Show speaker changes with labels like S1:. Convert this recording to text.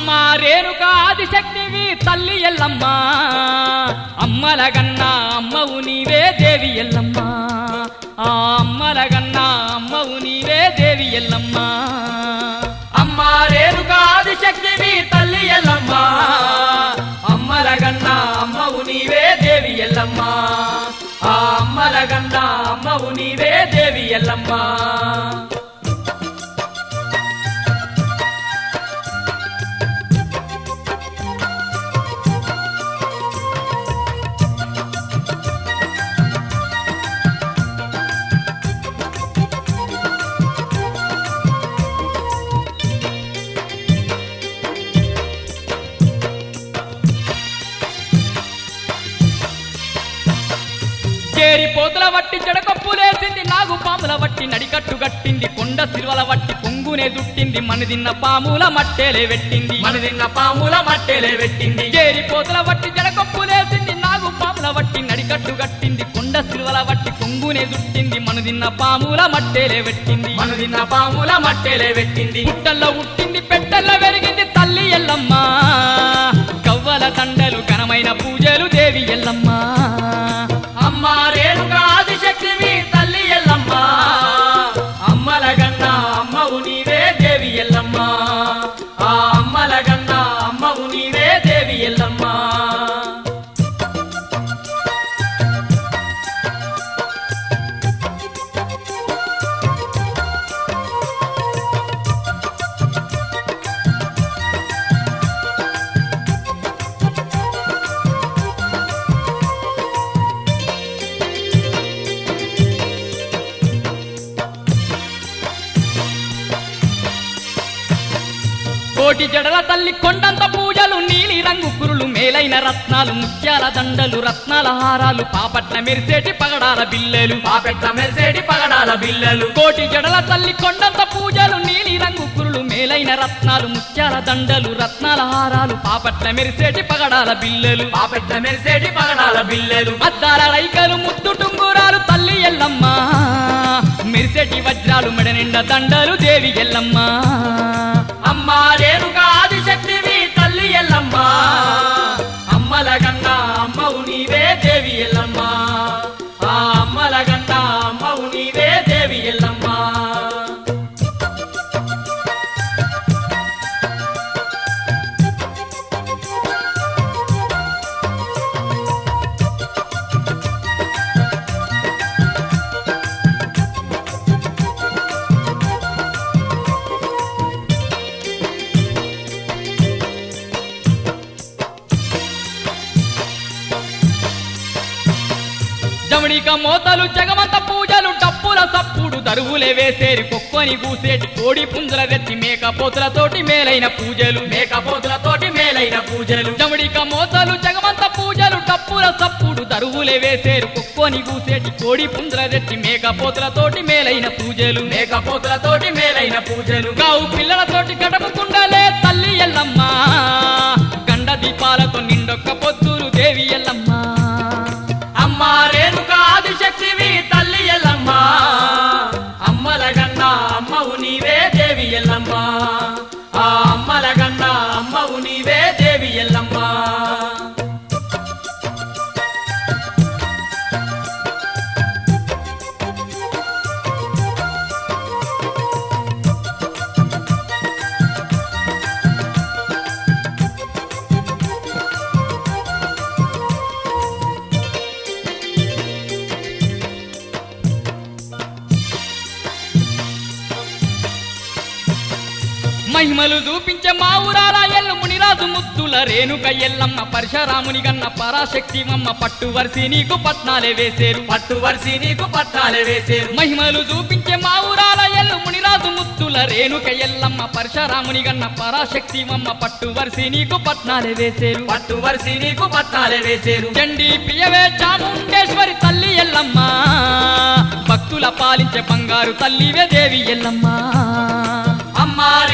S1: అమ్మ రేణుక ఆదిశక్తివి తల్లి ఎల్లమ్మ అమ్మలగన్నా అమ్మవు నీవే దేవి ఎల్లమ్మ ఆ అమ్మలగన్నా అమ్మవు నీవే దేవి ఎల్లమ్మ
S2: అమ్మ రేణుక ఆదిశక్తివి తల్లి ఎల్లమ్మ అమ్మలగన్న అమ్మవు నీవే దేవి ఎల్లమ్మ ఆ అమ్మలగన్న అమ్మవు నీవే దేవి ఎల్లమ్మ
S1: చేరి పోతుల వట్టి జడకొప్పులేసింది నాగు పాముల వట్టి నడికట్టు గట్టింది కొండ సిరువల వట్టి పొంగునే దుట్టింది మనిదిన్న పాముల మట్టేలే పెట్టింది
S2: మనదిన్న పాముల మట్టెలే పెట్టింది
S1: చేరి పోతుల వట్టి జడకొప్పులేసింది నాగు పాముల వట్టి నడికట్టు గట్టింది కొండ సిరువల వట్టి పొంగునే దుట్టింది మనుదిన్న పాముల మట్టేలే పెట్టింది
S2: మనదిన్న పాముల మట్టెలే పెట్టింది
S1: పుట్టల్లో ఉట్టింది పెట్టల్లో పెరిగింది తల్లి ఎల్లమ్మ కవ్వల దండలు ఘనమైన పూజలు దేవి ఎల్లమ్మ
S2: అమ్మ రేణుక ఆదిశక్తివి తల్లి ఎల్లమ్మ అమ్మలగన్న అమ్మవు నీవే దేవి ఎల్లమ్మ ఆ అమ్మలగన్న అమ్మవు నీవే దేవి ఎల్లమ్మ
S1: కోటి జడల తల్లి కొండంత పూజలు నీలి రంగు కురులు మేలైన రత్నాలు ముత్యాల దండలు రత్నాల హారాలు పాపట్ల మెరిసేటి పగడాల బిల్లెలు
S2: పాపెట్ల మెరిసేటి పగడాల బిల్లలు
S1: కోటి జడల తల్లి కొండంత పూజలు నీలి రంగు కురులు మేలైన రత్నాలు ముత్యాల దండలు రత్నాల హారాలు పాపట్ల మెరిసేటి పగడాల బిల్లెలు
S2: పాపెట్ల మెరిసేటి పగడాల బిల్లలు
S1: అద్దాల రైకలు ముద్దు టుంగురాలు తల్లి ఎల్లమ్మ మెరిసేటి వజ్రాలు మెడ నిండా దండలు దేవి ఎల్లమ్మ
S2: అమ్మ రేణుక ఆదిశక్తివి తల్లి ఎల్లమ్మ అమ్మలగన్న అమ్మవు నీవే దేవి ఎల్లమ్మ ఆ అమ్మలగన్న అమ్మవు నీవే దేవి ఎల్లమ్మ
S1: జమణిక మోతలు జగమంత పూజలు డప్పుల సప్పుడు దరువులే వేసేరి కుక్కొని కూసేటి కోడి పుంజుల తెచ్చి మేకపోతులతోటి మేలైన పూజలు
S2: మేకపోతులతోటి మేలైన పూజలు
S1: జమడిక మోతలు జగమంత పూజలు డప్పుల సప్పుడు దరువులే వేసేరు కుక్కొని కూసేటి కోడి పుంజుల తెచ్చి మేకపోతులతోటి మేలైన పూజలు
S2: మేకపోతులతోటి మేలైన పూజలు
S1: గావు పిల్లలతోటి గడపకుండలే తల్లి ఎల్లమ్మ గండ దీపాలతో నిండొక్క పొద్దులు దేవి ఎల్లమ్మ
S2: అమ్మ రేణుక ఆదిశక్తివి తల్లి ఎల్లమ్మ అమ్మలగన్న అమ్మవు నీవే దేవి ఎల్లమ్మ ఆ అమ్మలగన్న అమ్మవు నీవే దేవి ఎల్లమ్మ
S1: మహిమలు చూపించే మా ఊరాల ఎల్లు మునిరాజు ముద్దుల రేణుక ఎల్లమ్మ పరశురాముని గన్న పరాశక్తి మమ్మ పట్టు వరిసి నీకు పట్నాలే వేసేరు
S2: పట్టు వరిసి నీకు పట్టాలే వేసేరు
S1: మహిమలు చూపించే మా ఊరాల ఎల్లు మునిరాజు ముద్దుల రేణుక ఎల్లమ్మ పరశురాముని గన్న పరాశక్తి మమ్మ పట్టు వరిసి నీకు పట్నాలే వేసేరు
S2: పట్టు వరిసి నీకు పట్టాలే వేసేరు
S1: చండి ప్రియవే చాముండేశ్వరి తల్లి ఎల్లమ్మ భక్తుల పాలించే బంగారు తల్లివే దేవి ఎల్లమ్మ
S2: అమ్మ